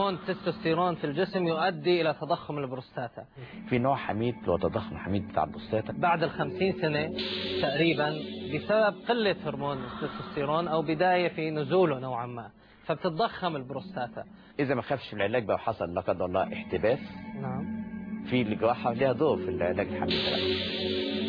هرمون التستوستيرون في الجسم يؤدي إلى تضخم البروستاتا في نوع حميد وتضخم حميد بتاع البروستاتا بعد الخمسين سنة تقريبا بسبب قلة هرمون التستوستيرون أو بداية في نزوله نوعا ما فبتتضخم البروستاتا اذا ما خافش العلاج بقى وحصل لا قدر الله احتباس نعم في الجراحه ليها دور في العلاج الحميد ده.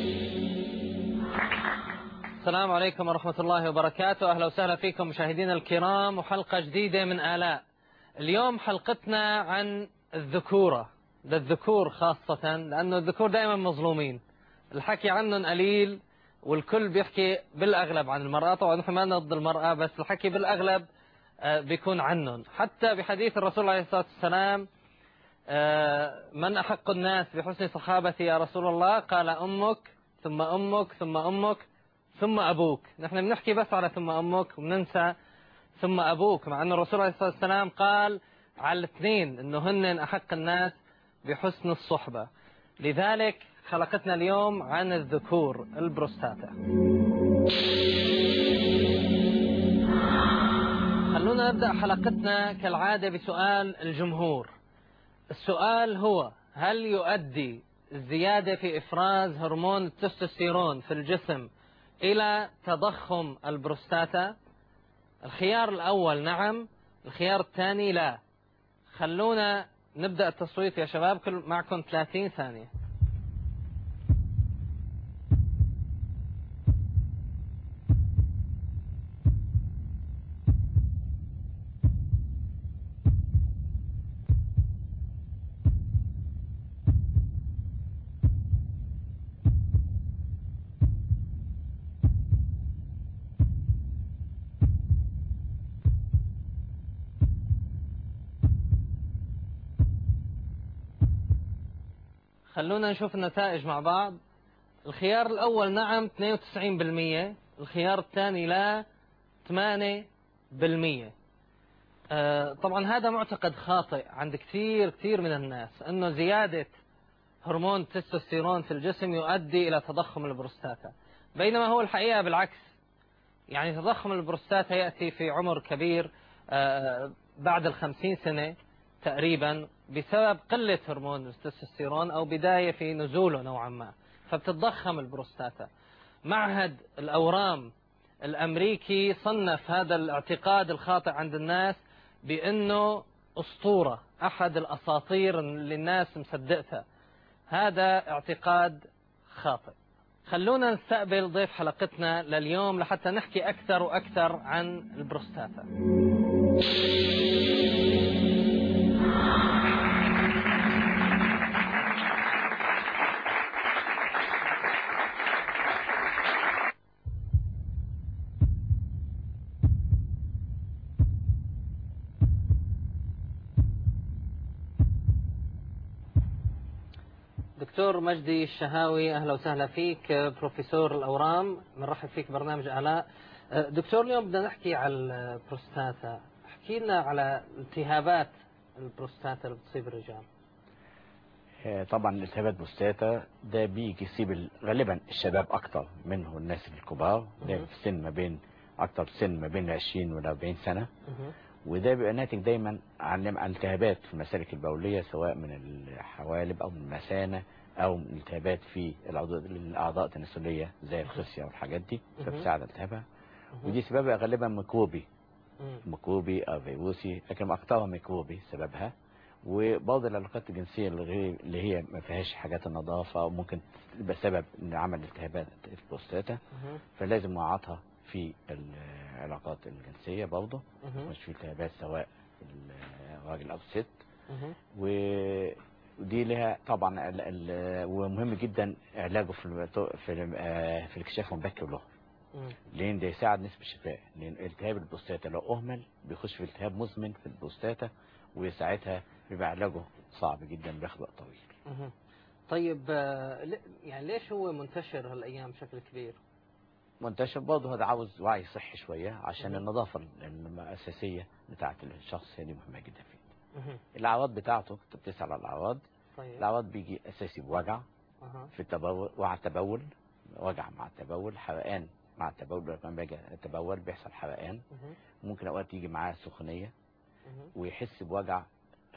السلام عليكم ورحمة الله وبركاته أهلا وسهلا فيكم مشاهدينا الكرام وحلقة جديدة من آلاء اليوم حلقتنا عن الذكورة للذكور خاصة لأنه الذكور دائما مظلومين الحكي عنهم قليل والكل بيحكي بالأغلب عن المرأة طبعا نحن ما ضد المرأة بس الحكي بالأغلب آه، بيكون عنهم حتى بحديث الرسول عليه الصلاة والسلام آه، من أحق الناس بحسن صحابتي يا رسول الله قال أمك ثم أمك ثم أمك ثم أبوك نحن بنحكي بس على ثم أمك وبننسى ثم أبوك مع أن الرسول عليه الصلاة والسلام قال على الاثنين أنه هن أحق الناس بحسن الصحبة لذلك حلقتنا اليوم عن الذكور البروستاتا خلونا نبدأ حلقتنا كالعادة بسؤال الجمهور السؤال هو هل يؤدي الزيادة في إفراز هرمون التستوستيرون في الجسم إلى تضخم البروستاتا الخيار الأول نعم الخيار الثاني لا خلونا نبدأ التصويت يا شباب كل معكم 30 ثانية خلونا نشوف النتائج مع بعض الخيار الأول نعم 92% الخيار الثاني لا 8% آه، طبعا هذا معتقد خاطئ عند كثير كثير من الناس أنه زيادة هرمون التستوستيرون في الجسم يؤدي إلى تضخم البروستاتا بينما هو الحقيقة بالعكس يعني تضخم البروستاتا يأتي في عمر كبير آه، بعد الخمسين سنة تقريبا بسبب قلة هرمون التستوستيرون أو بداية في نزوله نوعا ما فبتتضخم البروستاتا معهد الأورام الأمريكي صنف هذا الاعتقاد الخاطئ عند الناس بأنه أسطورة أحد الأساطير اللي الناس مصدقتها هذا اعتقاد خاطئ خلونا نستقبل ضيف حلقتنا لليوم لحتى نحكي أكثر وأكثر عن البروستاتا دكتور مجدي الشهاوي اهلا وسهلا فيك بروفيسور الاورام بنرحب فيك برنامج الاء دكتور اليوم بدنا نحكي على البروستاتا احكي لنا على التهابات البروستاتا اللي بتصيب الرجال آه، طبعا التهابات بروستاتا ده بيجي يصيب ال- غالبا الشباب اكتر منه الناس الكبار ده مهم. في سن ما بين اكتر سن ما بين 20 و 40 سنه مهم. وده بيبقى ناتج دايما عن عن التهابات في المسالك البوليه سواء من الحوالب او من المثانه او من التهابات في الاعضاء الاعضاء التناسليه زي الخصيه والحاجات دي مهم. فبتساعد على التهابها مهم. ودي سببها غالبا ميكروبي مم. ميكروبي او فيروسي لكن اكثرها ميكروبي سببها وبعض العلاقات الجنسيه اللي غير اللي هي ما فيهاش حاجات النظافه وممكن تبقى سبب ان عمل التهابات البروستاتا مهم. فلازم مراعاتها في العلاقات الجنسيه برضه مهم. مش في التهابات سواء في الراجل او الست مهم. و- ودي لها طبعا ال- ال- ومهم جدا علاجه في الم- في الم- آه، في الاكتشاف المبكر له مم. لان ده يساعد نسبة الشفاء لان التهاب البروستاتا لو اهمل بيخش في التهاب مزمن في البروستاتا وساعتها بيبقى علاجه صعب جدا بياخد وقت طويل مهم. طيب آه، ل- يعني ليش هو منتشر هالايام بشكل كبير؟ منتشر برضه هذا عاوز وعي صحي شويه عشان مهم. النظافه الاساسيه بتاعه الشخص هي دي مهمه جدا فيه مهم. الاعراض بتاعته انت بتسال على الاعراض طيب الاعراض بيجي اساسي بوجع أها. في التبول وعلى التبول وجع مع التبول حرقان مع التبول لما باجي اتبول بيحصل حرقان مهم. ممكن اوقات يجي معاه سخونيه مهم. ويحس بوجع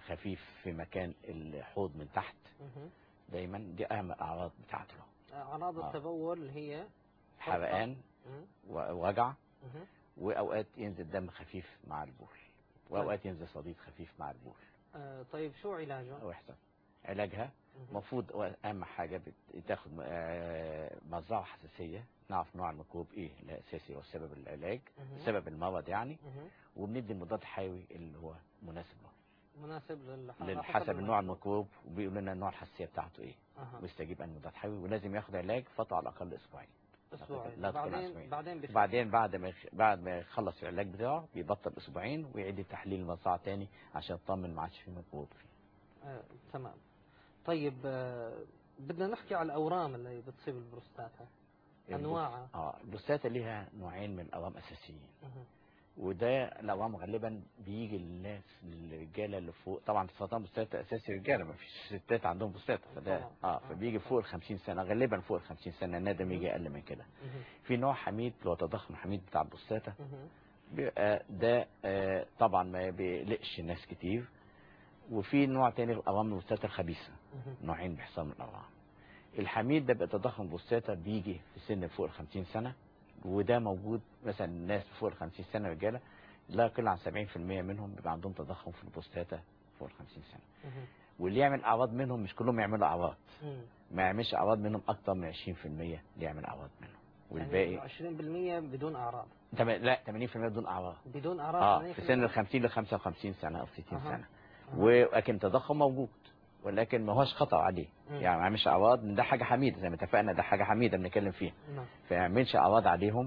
خفيف في مكان الحوض من تحت مهم. دايما دي اهم الاعراض بتاعته أعراض آه. التبول هي حرقان مم. ووجع مهم. واوقات ينزل دم خفيف مع البول واوقات ينزل صديد خفيف مع البول آه، طيب شو علاجه؟ او يحصل علاجها مهم. المفروض اهم حاجه بت- تاخد آه، مزرعه حساسيه نعرف نوع الميكروب ايه الاساسي والسبب العلاج مهم. سبب المرض يعني مهم. وبندي المضاد الحيوي اللي هو مناسب له مناسب للح- لل- حسب حسب النوع الميكروب وبيقول لنا النوع الحساسيه بتاعته ايه أها. ويستجيب ان مضاد حيوي ولازم ياخد علاج فتره على الاقل اسبوعين اسبوعين لا تكون بعدين أسبوعين. بعدين بشوف. بعدين بعد ما يخ- بعد ما يخلص العلاج بتاعه بيبطل اسبوعين ويعيد تحليل المزرعه تاني عشان يطمن ما عادش فيه ميكروب فيه آه، تمام طيب آه، بدنا نحكي على الأورام اللي بتصيب البروستاتا أنواعها اه البروستاتا ليها نوعين من الاورام اساسيين مهم. وده الاورام غالبا بيجي للناس للرجاله اللي فوق طبعا سرطان بروستاتا اساسي رجاله ما فيش ستات عندهم بروستاتا فده طبعاً. اه فبيجي فوق ال 50 سنه غالبا فوق ال 50 سنه نادر ما يجي اقل من كده مهم. في نوع حميد اللي هو تضخم حميد بتاع البروستاتا مهم. بيبقى ده آه، طبعا ما بيقلقش ناس كتير وفي نوع تاني الاورام البروستاتا الخبيثه مهم. نوعين بيحصلوا من الاورام الحميد ده بيبقى تضخم بروستاتا بيجي في سن فوق ال 50 سنه وده موجود مثلا الناس فوق ال 50 سنه رجاله لا يقل عن 70% منهم بيبقى عندهم تضخم في البروستاتا فوق ال 50 سنه مهم. واللي يعمل اعراض منهم مش كلهم يعملوا اعراض مم. ما يعملش اعراض منهم اكتر من 20% اللي يعمل اعراض منهم والباقي يعني 20% بدون أعراض تم... لا 80% بدون اعراض بدون أعراض اه 80%. في سن ال 50 ل 55 سنه او 60 أها. سنه أها. ولكن تضخم موجود ولكن ما هوش خطر عليه مم. يعني ما يعملش اعراض ده حاجه حميده زي ما اتفقنا ده حاجه حميده بنتكلم فيها نعم فما يعملش اعراض عليهم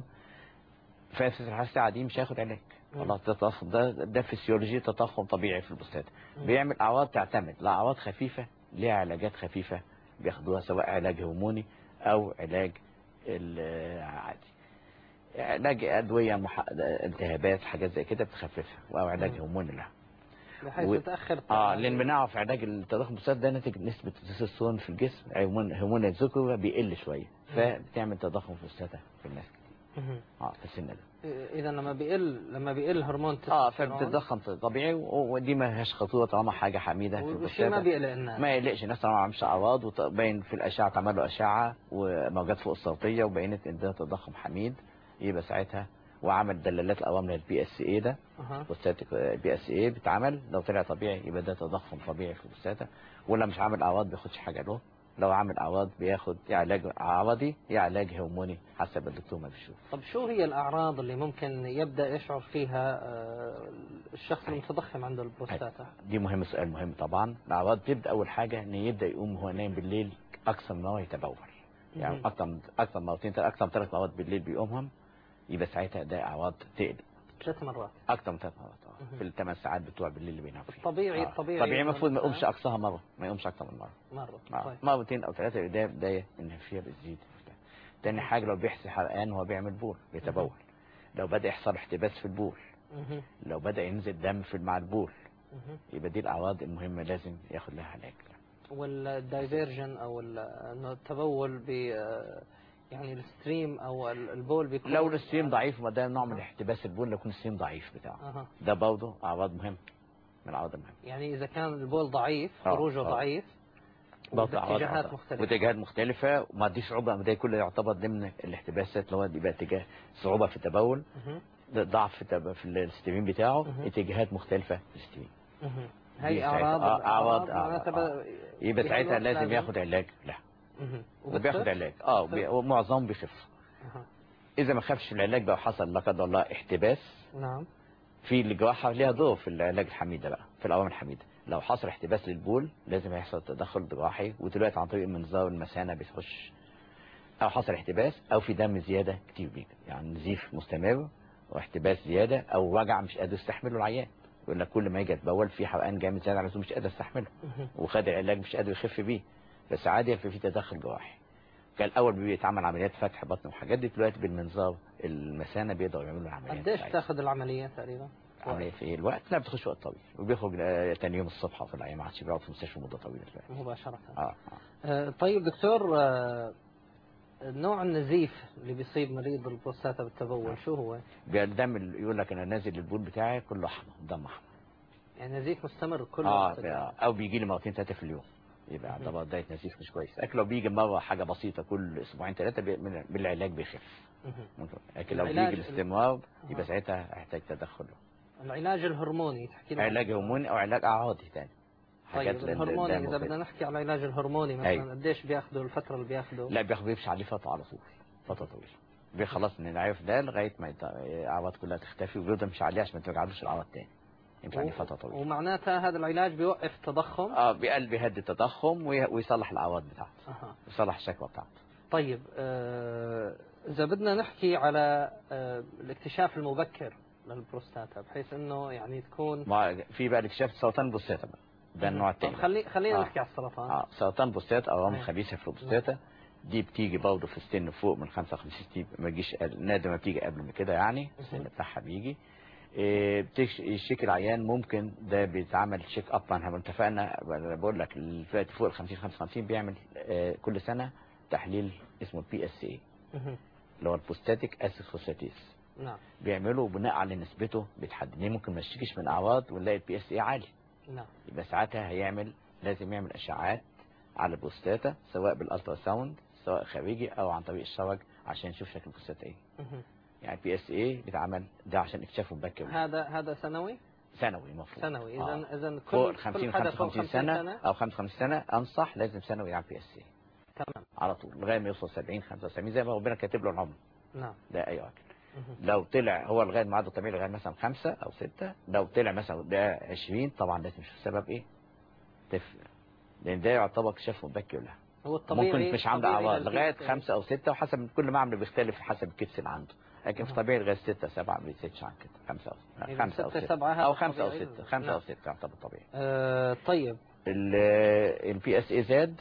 فاسس الحاسه دي مش هياخد علاج مم. خلاص ده تضخم ده ده فسيولوجي تضخم طبيعي في البروستاتا مم. بيعمل اعراض تعتمد لا اعراض خفيفه ليها علاجات خفيفه بياخدوها سواء علاج هرموني او علاج العادي علاج ادويه مح... التهابات حاجات زي كده بتخففها او علاج مم. هرموني لها بحيث و- تتأخر اه لان بنعرف علاج التضخم البروستاتا ده ناتج نسبه التستوستيرون في الجسم هرمون هرمون الذكوره بيقل شويه فبتعمل تضخم بروستاتا في الناس كتير مهم. اه في السن ده إذا لما بيقل لما بيقل هرمون اه التستوستيرون، فبتتضخم طبيعي و- ودي ما هيش خطوره طالما حاجه حميده في والشيء البروستاتا ما بيقلق الناس ما يقلقش الناس طالما ما عملش اعراض وباين في الاشعه اتعمل له اشعه وموجات فوق الصوتيه وبينت ان ده تضخم حميد يبقى ساعتها وعمل دلالات الاوامر البي اس اي ده أها. بروستاتيك بي اس اي بيتعمل لو طلع طبيعي يبقى ده تضخم طبيعي في البروستاتا ولا مش عامل اعراض بياخدش حاجه له لو عامل اعراض بياخد يا علاج عرضي يا علاج هرموني حسب الدكتور ما بيشوف طب شو هي الأعراض اللي ممكن يبدأ يشعر فيها آه، الشخص المتضخم عنده البروستاتا دي مهم سؤال مهم طبعا الاعراض تبدا اول حاجه ان يبدا يقوم وهو نايم بالليل اكثر من هو يتبول يعني مهم. اكثر من اكثر من مرتين اكثر من ثلاث مرات بالليل بيقومهم يبقى ساعتها ده اعراض تقلق ثلاث مرات اكثر من ثلاث مرات اه مهم. في الثمان ساعات بتوع بالليل اللي بينام فيه الطبيعي- آه. الطبيعي طبيعي المفروض ما إنه يقومش اقصاها مره ما يقومش اكثر من مره مرة آه. طيب مرتين او ثلاثه ده بدايه ان فيها بتزيد تاني حاجه لو بيحصل حرقان وهو بيعمل بول بيتبول لو بدا يحصل احتباس في البول مهم. لو بدا ينزل دم في مع البول مهم. يبقى دي الاعراض المهمه لازم ياخد لها علاج والدايفيرجن او ال- انه التبول ب يعني الستريم او ال- البول بيكون لو الستريم ضعيف ما ده نوع من احتباس البول لو يكون الستريم ضعيف بتاعه اها ده برضه اعراض مهمه من الاعراض المهمه يعني اذا كان البول ضعيف آه، خروجه آه. ضعيف برضه أعراض باتجاهات أعراض. مختلفة واتجاهات مختلفه وما دي صعوبه ده كله يعتبر ضمن الاحتباسات اللي هو يبقى اتجاه صعوبه في التبول مهم. ضعف في التب- في الستريم بتاعه مهم. اتجاهات مختلفه في الستريم مهم. دي هي ساعتها- اعراض آه، أعراض- معناتها آه، ب- يبقى في ساعتها الوقت لازم ياخد علاج لا مهم. وبياخد وبتصير؟ علاج اه بتصير؟ وبي- ومعظمهم بيخف أها. اذا ما خافش العلاج بقى وحصل لا قدر الله احتباس نعم في الجراحه ليها دور في العلاج الحميده بقى في الاوامر الحميده لو حصل احتباس للبول لازم يحصل تدخل جراحي ودلوقتي عن طريق المنظار المثانه بتخش او حصل احتباس او في دم زياده كتير بيجي يعني نزيف مستمر واحتباس زياده او وجع مش قادر يستحمله العيان يقول لك كل ما يجي يتبول في حرقان جامد زياده على اللزوم مش قادر يستحمله مهم. وخد العلاج مش قادر يخف بيه بس عادي في في تدخل جراحي كان الاول بيتعمل عمليات فتح بطن وحاجات دي دلوقتي بالمنظار المثانه بيقدروا يعملوا العمليات قديش بتاعتها. تاخذ العملية تقريبا؟ عملية في ايه الوقت لا بتخش وقت طويل وبيخرج آه، تاني يوم الصبح في العيان ما عادش بيقعد في المستشفى مده طويله دلوقتي مباشرة اه اه آه، طيب دكتور آه، نوع النزيف اللي بيصيب مريض البروستاتا بالتبول شو هو؟ بيبقى الدم اللي يقول لك انا نازل البول بتاعي كله احمر دم احمر يعني نزيف مستمر كل اه وقت ب- او بيجي لي مرتين ثلاثه في اليوم يبقى مهم. طبعا بدايه نزيف مش كويس لكن لو بيجي مره حاجه بسيطه كل اسبوعين ثلاثه بي- من- بالعلاج بيخف مهم. ممكن. لكن لو العلاج- بيجي باستمرار أها. يبقى ساعتها احتاج تدخل العلاج الهرموني تحكي لنا علاج هرموني او علاج اعراضي ثاني طيب لل- الهرموني للدم اذا وكده. بدنا نحكي على العلاج الهرموني مثلا أيوة. قديش بياخذوا الفتره اللي بياخذوا لا بياخد بيمشي عليه فتره على طول فتره طويله بيخلص من العيف ده لغايه ما يت- الاعراض كلها تختفي وبيفضل يمشي عليه عشان ما ترجعلوش الاعراض تاني يمشي عليه فتره طويله ومعناتها هذا العلاج بيوقف تضخم اه بيقل بيهدي التضخم وي- ويصلح الاعراض بتاعته أها. يصلح الشكوى بتاعته طيب آه، اذا بدنا نحكي على آه، الاكتشاف المبكر للبروستاتا بحيث انه يعني تكون ما في بقى الاكتشاف سرطان البروستاتا بقى ده النوع طب الثاني خلي خلينا آه. نحكي على السرطان اه سرطان بروستاتا او رمل أيوة. خبيثه في البروستاتا دي بتيجي برضه في السن فوق من 55 60 ما تجيش نادر ما بتيجي قبل من كده يعني السن مهم. بتاعها بيجي إيه، بتكش- يشتكي العيان ممكن ده بيتعمل تشيك اب احنا اتفقنا أنا بقول لك الفئه فوق ال 50 55 بيعمل آه، كل سنه تحليل اسمه البي اس اي مهم. اللي هو البروستاتيك اسيد فوسفاتيز نعم بيعملوا بناء على نسبته بيتحدد ليه ممكن ما يشتكيش من اعراض ونلاقي البي اس اي عالي نعم يبقى ساعتها هيعمل لازم يعمل اشعاعات على البروستاتا سواء بالالترا ساوند سواء خارجي او عن طريق الشرج عشان نشوف شكل البروستاتا ايه مهم. يعني بي اس اي بيتعمل ده عشان اكتشاف مبكر هذا هذا سنوي سنوي المفروض سنوي آه. اذا اذا كل فوق ال كل 50 حدا فوق 55 سنة او 55 سنة انصح لازم سنوي يعمل بي اس اي تمام على طول لغايه ما يوصل 70 75 زي ما ربنا كاتب له العمر نعم ده اي راجل مهم. لو طلع هو لغايه معدل طبيعي لغايه مثلا خمسة او ستة لو طلع مثلا ده 20 طبعا لازم نشوف السبب ايه تفرق لان ده يعتبر اكتشاف مبكر له هو الطبيعي ممكن مش عنده طبيعي اعراض للبيت- لغايه خمسة او ستة وحسب كل معمل بيختلف حسب الكبس اللي عنده لكن في نعم. طبيعي لغايه ستة سبعة ما بيزيدش عن كده خمسة او لا، إذا خمسة او ستة، ستة سبعة هذا او خمسة او طبيعي. ستة خمسة نعم. او ستة يعتبر طبيعي آه طيب البي اس اي زاد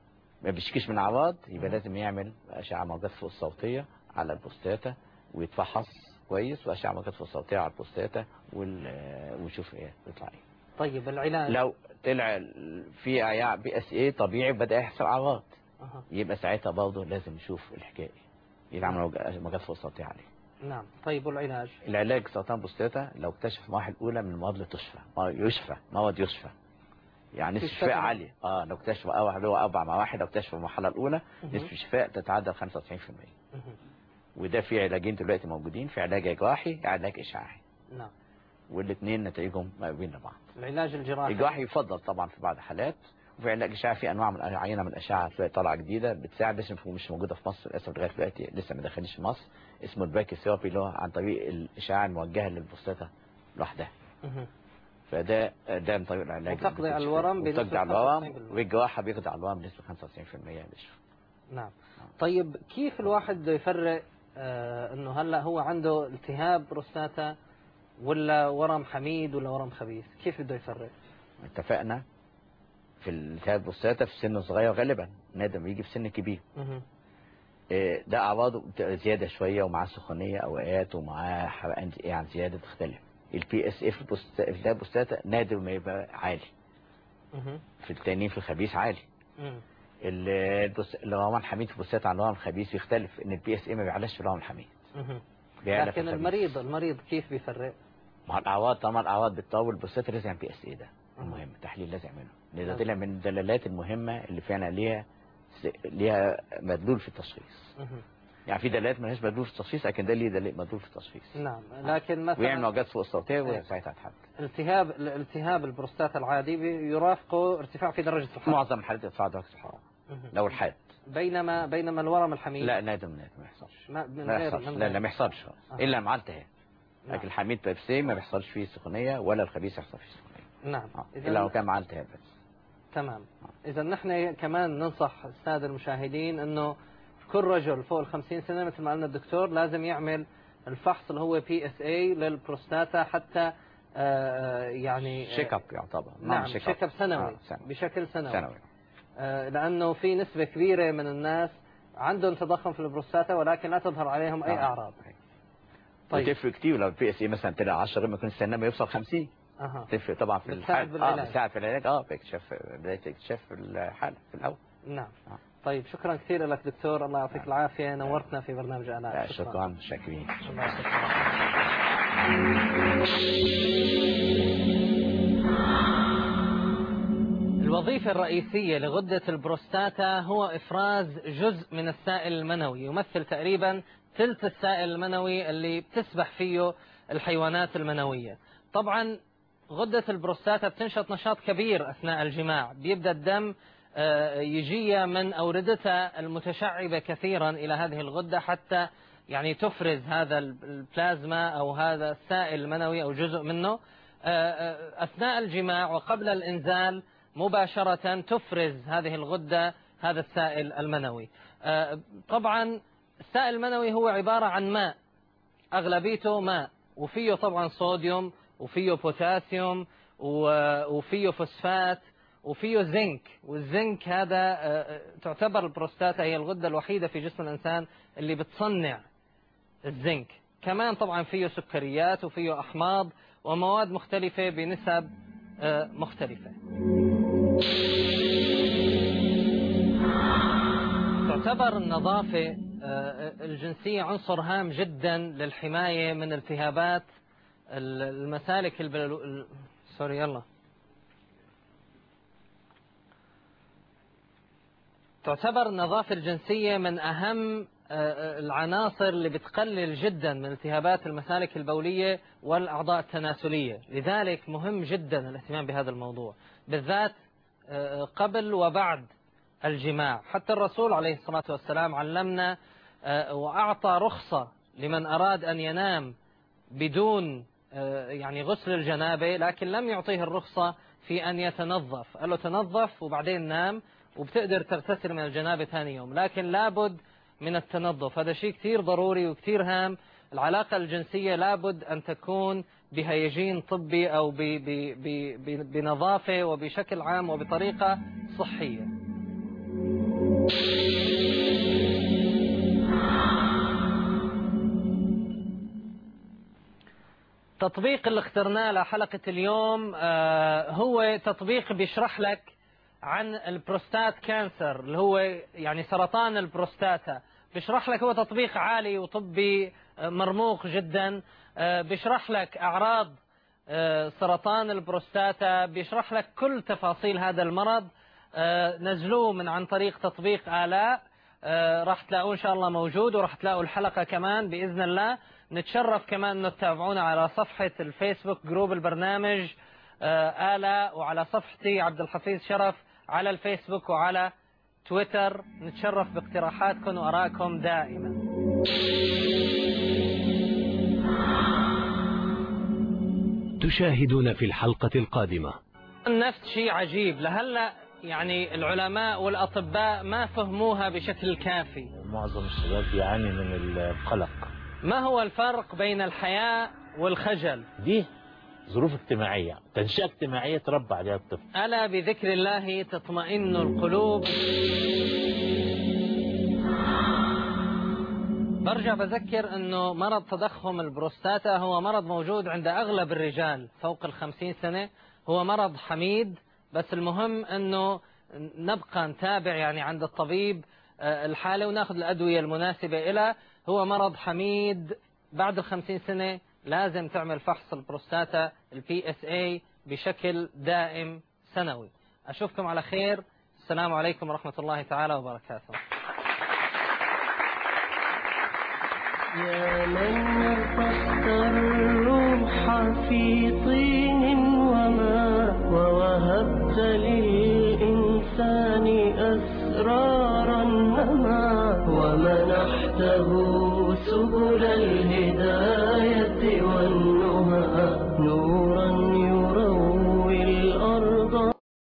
ما بيشكيش من اعراض يبقى مم. لازم يعمل اشعه موجات فوق الصوتيه على البروستاتا ويتفحص كويس واشعه موجات فوق الصوتيه على البروستاتا وال- ويشوف ايه يطلع ايه طيب العلاج لو طلع في عياء بي اس اي طبيعي بدا يحصل اعراض أها. يبقى ساعتها برضه لازم نشوف الحكايه يتعمل موج- موجات فوق الصوتيه عليه نعم طيب والعلاج العلاج سرطان بروستاتا لو اكتشف المراحل الاولى من المرض تشفى مرض يشفى مرض يشفى يعني نسبة تشفى شفاء كمان؟ عالية اه لو اكتشف اول اللي هو اربع مراحل لو اكتشف المرحلة الاولى مهم. نسبة الشفاء تتعدى 95% مهم. وده في علاجين دلوقتي موجودين في علاج جراحي علاج اشعاعي نعم والاثنين نتائجهم مقربين لبعض العلاج الجراحي الجراحي يفضل طبعا في بعض الحالات وفي علاج اشعاعي في انواع من عينه من الاشعه هتلاقي طالعه جديده بتساعد بس مش موجوده في مصر للاسف لغايه دلوقتي لسه ما دخلتش في مصر اسمه الباكي ثيرابي اللي هو عن طريق الاشعاع الموجهه للبروستاتا لوحدها مهم. فده ده من طريق العلاج وتقضي على الورم بنسبة بتقضي على الورم 95%. والجراحه بيقضي على الورم بنسبه 95% بيشفى نعم طيب كيف الواحد بده يفرق آه انه هلا هو عنده التهاب بروستاتا ولا ورم حميد ولا ورم خبيث كيف بده يفرق اتفقنا في الالتهاب البروستاتا في سن صغير غالبا نادر ما يجي في سن كبير مهم. إيه، ده اعراضه بتبقى زياده شويه ومعاه سخونيه اوقات ومعاه حرقان يعني زياده تختلف البي اس اف في التهاب البروستاتا نادر ما يبقى عالي مهم. في التانيين في الخبيث عالي مم. ال- البروس- الهرمون الحميد في البروستاتا عن الهرمون الخبيث بيختلف ان البي اس اي ما بيعلاش في الهرمون الحميد مهم. بيعلى في لكن الخبيث. المريض المريض كيف بيفرق مع الاعراض طبعا الاعراض بتطول البروستاتا لازم بي اس اي ده مهم. المهم تحليل لازم يعمله لان ده نعم. طلع من الدلالات المهمه اللي فعلا ليها ليها مدلول في التشخيص مهم. يعني في دلالات مالهاش مدلول في التشخيص لكن ده ليه دليل مدلول في التشخيص نعم لكن ويعمل مثلا موجات فوق الصوتيه إيه. وساعتها هتحدد التهاب الالتهاب البروستاتا العادي بي- يرافقه ارتفاع في درجة الحرارة معظم الحالات ارتفاع درجه الحراره مهم. لو الحاد بينما بينما الورم الحميد لا نادم نادم ما يحصلش ما من ما غير يحصلش من لا غير- لا ما يحصلش آه. الا مع التهاب نعم. لكن الحميد بيبسي ما بيحصلش فيه سخونيه ولا الخبيث يحصل فيه سخونيه نعم آه. إذا الا لو كان معاه التهاب بس تمام إذا نحن كمان ننصح السادة المشاهدين أنه كل رجل فوق ال 50 سنة مثل ما قالنا الدكتور لازم يعمل الفحص اللي هو بي اس اي للبروستاتا حتى آه، يعني آه، شيك اب يعتبر نعم شيك شيك اب سنوي آه، سنوي. بشكل سنوي سنوي آه، لأنه في نسبة كبيرة من الناس عندهم تضخم في البروستاتا ولكن لا تظهر عليهم أي آه. أعراض طيب. طيب وتفرق كتير لو البي اس اي مثلا طلع 10 ما يكون استنى ما يوصل 50 أها. تفرق طبعا في بتساعد الحاله اه بالعلاج. بتساعد في العلاج اه باكتشاف بدايه اكتشاف الحاله في الاول نعم آه. طيب شكرا كثير لك دكتور الله يعطيك العافية نورتنا في برنامج لا آلاء شكرا شاكرين الله يعطيك العافية الوظيفة الرئيسية لغدة البروستاتا هو إفراز جزء من السائل المنوي يمثل تقريبا ثلث السائل المنوي اللي بتسبح فيه الحيوانات المنوية طبعا غدة البروستاتا بتنشط نشاط كبير أثناء الجماع بيبدأ الدم آه، يجي من أوردتها المتشعبة كثيرا إلى هذه الغدة حتى يعني تفرز هذا البلازما أو هذا السائل المنوي أو جزء منه آه، آه، أثناء الجماع وقبل الإنزال مباشرة تفرز هذه الغدة هذا السائل المنوي طبعا السائل المنوي هو عبارة عن ماء أغلبيته ماء وفيه طبعا صوديوم وفيه بوتاسيوم وفيه فوسفات وفيه زنك والزنك هذا آه، آه، تعتبر البروستاتا هي الغدة الوحيدة في جسم الإنسان اللي بتصنع الزنك كمان طبعا فيه سكريات وفيه أحماض ومواد مختلفة بنسب آه، مختلفة تعتبر النظافة الجنسية عنصر هام جدا للحماية من التهابات المسالك البلو... سوري يلا تعتبر النظافة الجنسية من أهم آه، آه، العناصر اللي بتقلل جدا من التهابات المسالك البولية والأعضاء التناسلية لذلك مهم جدا الاهتمام بهذا الموضوع بالذات آه، قبل وبعد الجماع حتى الرسول عليه الصلاة والسلام علمنا وأعطى رخصة لمن أراد أن ينام بدون يعني غسل الجنابة لكن لم يعطيه الرخصة في أن يتنظف قال له تنظف وبعدين نام وبتقدر تغتسل من الجنابة ثاني يوم لكن لابد من التنظف هذا شيء كثير ضروري وكثير هام العلاقة الجنسية لابد أن تكون بهيجين طبي أو بنظافة وبشكل عام وبطريقة صحية تطبيق اللي اخترناه لحلقة اليوم آه، هو تطبيق بيشرح لك عن البروستات كانسر اللي هو يعني سرطان البروستاتا بيشرح لك هو تطبيق عالي وطبي آه، مرموق جدا آه، بيشرح لك أعراض سرطان البروستاتا بيشرح لك كل تفاصيل هذا المرض نزلوه من عن طريق تطبيق آلاء راح تلاقوه إن شاء الله موجود وراح تلاقوا الحلقة كمان بإذن الله نتشرف كمان أن تتابعونا على صفحة الفيسبوك جروب البرنامج آه، آلاء وعلى صفحتي عبد الحفيظ شرف على الفيسبوك وعلى تويتر نتشرف باقتراحاتكم وأراءكم دائما تشاهدون في الحلقة القادمة النفس شيء عجيب لهلا يعني العلماء والأطباء ما فهموها بشكل كافي معظم الشباب يعاني من القلق ما هو الفرق بين الحياء والخجل دي ظروف اجتماعية تنشئة اجتماعية تربى عليها الطفل ألا بذكر الله تطمئن القلوب برجع بذكر أنه مرض تضخم البروستاتا هو مرض موجود عند أغلب الرجال فوق الخمسين سنة هو مرض حميد بس المهم أنه نبقى نتابع يعني عند الطبيب آه، الحالة وناخذ الأدوية المناسبة إلى هو مرض حميد بعد الخمسين سنة لازم تعمل فحص البروستاتا البي اس اي بشكل دائم سنوي أشوفكم على خير السلام عليكم ورحمة الله تعالى وبركاته يا من نفخت الروح في طين وماء ووهبت للإنسان أسرارا نما ومنحته سبل الهداية